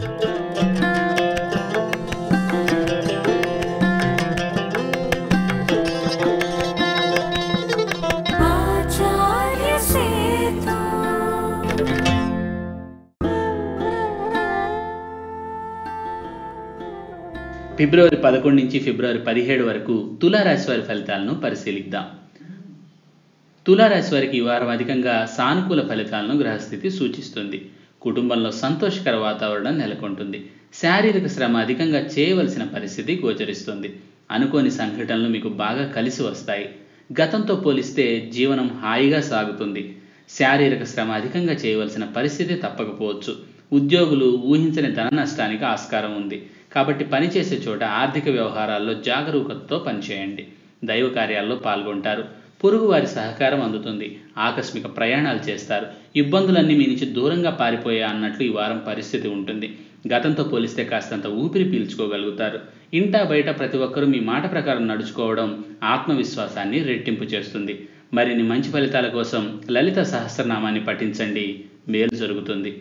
आचार्य सेतु ఫిబ్రవరి పదకొండు నుంచి ఫిబ్రవరి పదిహేడు వరకు తులారాశి వారి ఫలితాలను పరిశీలిద్దాం తులారాశి వారికి ఈ వారం అధికంగా సానుకూల ఫలితాలను గ్రహస్థితి సూచిస్తుంది కుటుంబంలో సంతోషకర వాతావరణం నెలకొంటుంది శారీరక శ్రమ అధికంగా చేయవలసిన పరిస్థితి గోచరిస్తుంది అనుకోని సంఘటనలు మీకు బాగా కలిసి వస్తాయి గతంతో పోలిస్తే జీవనం హాయిగా సాగుతుంది శారీరక శ్రమ అధికంగా చేయవలసిన పరిస్థితి తప్పకపోవచ్చు ఉద్యోగులు ఊహించని ధన నష్టానికి ఆస్కారం ఉంది కాబట్టి పనిచేసే చోట ఆర్థిక వ్యవహారాల్లో జాగరూకతతో పనిచేయండి దైవ కార్యాల్లో పాల్గొంటారు పొరుగు వారి సహకారం అందుతుంది ఆకస్మిక ప్రయాణాలు చేస్తారు ఇబ్బందులన్నీ మీ నుంచి దూరంగా పారిపోయా అన్నట్లు ఈ వారం పరిస్థితి ఉంటుంది గతంతో పోలిస్తే కాస్తంత ఊపిరి పీల్చుకోగలుగుతారు ఇంటా బయట ప్రతి ఒక్కరూ మీ మాట ప్రకారం నడుచుకోవడం ఆత్మవిశ్వాసాన్ని రెట్టింపు చేస్తుంది మరిన్ని మంచి ఫలితాల కోసం లలిత సహస్రనామాన్ని పఠించండి మేలు జరుగుతుంది